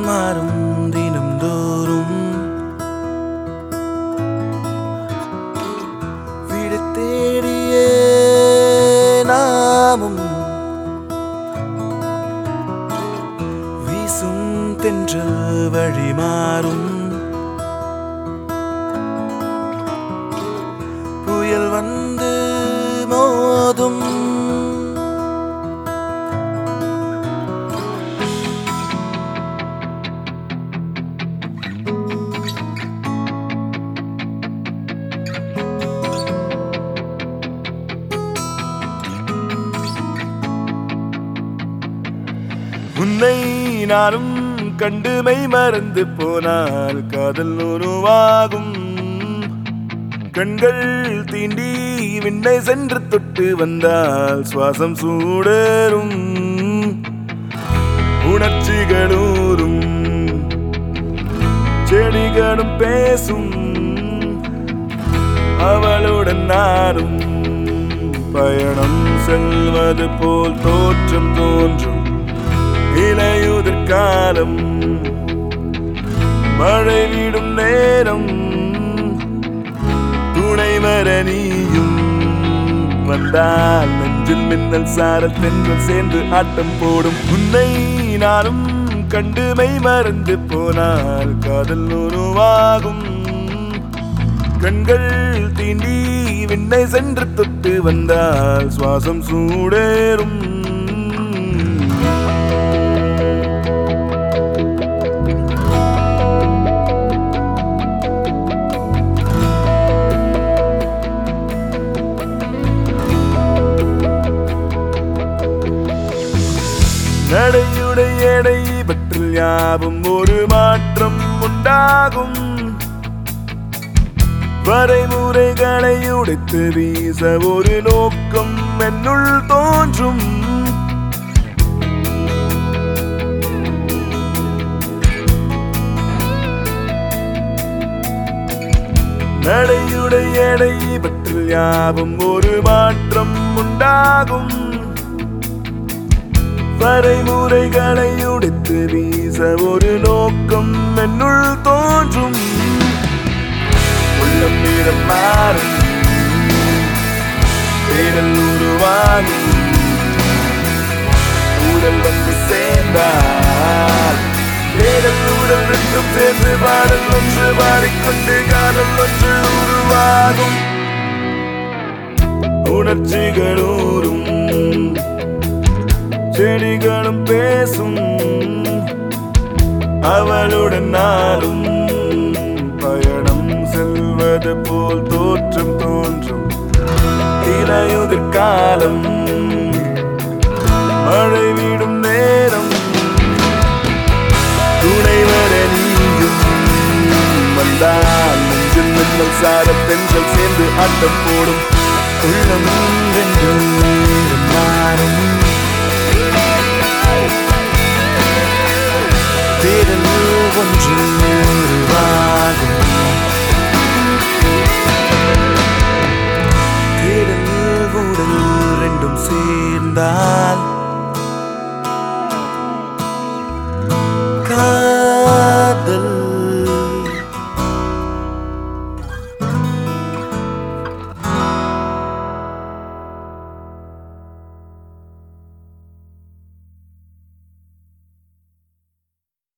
மாறும் தினம்தோறும் வீடு தேடியே நாமும் வீசும் தென்றல் வழி மாறும் புயல் வந்து மோதும் உன்னை நானும் கண்டுமை மறந்து போனால் காதல் உருவாகும் கண்கள் தீண்டி விண்ணை சென்று தொட்டு வந்தால் சுவாசம் சூடரும் உணர்ச்சிகளூரும் செடிகளும் பேசும் அவளுடன் நானும் பயணம் செல்வது போல் தோற்றம் தோன்றும் இலையுதிர் காலம் மழை விடும் நேரம் துணை வர நீயும் வந்தால் நெஞ்சில் மின்னல் சாரல் தென்றல் சேர்ந்து ஆட்டம் போடும் உன்னை நானும் கண்டுமை மறந்து போனால் காதல் உருவாகும் கண்கள் தீண்டி விண்ணை சென்று தொட்டு வந்தால் சுவாசம் சூடேறும் நடையுடைய எடை பற்றில் யாவும் ஒரு மாற்றம் உண்டாகும் வரைமுறைகளை உடைத்து வீச ஒரு நோக்கம் என்னுள் தோன்றும் நடையுடைய எடை பற்றில் யாவும் ஒரு மாற்றம் உண்டாகும் வரைமுறைகளை உடைத்து வீச ஒரு நோக்கம் என்னுள் தோன்றும் உள்ளம் நிறம் மாறும் தேடல் உருவாகும் ஊடல் வந்து சேர்ந்தால் தேடல் ஊடல் ரெண்டும் சேர்ந்து பாடல் ஒன்று பாடிக்கொண்டு காதல் ஒன்று உருவாகும் உணர்ச்சிகள் ஊறும் செடிகளும் பேசும் அவளுடன் நாளும் பயணம் செல்வது போல் தோற்றம் தோன்றும் இலையுதிர் காலம் மழை விடும் நேரம் துணை வர நீயும் வந்தால் நெஞ்சில் மின்னல் சார பெண்கள் சேர்ந்து ஆட்டம் போடும் உள்ளம் ரெண்டு மாறும் தேடல் ஒன்று உருவாகும் தேடல் உடல் ரெண்டும் சேர்ந்தால்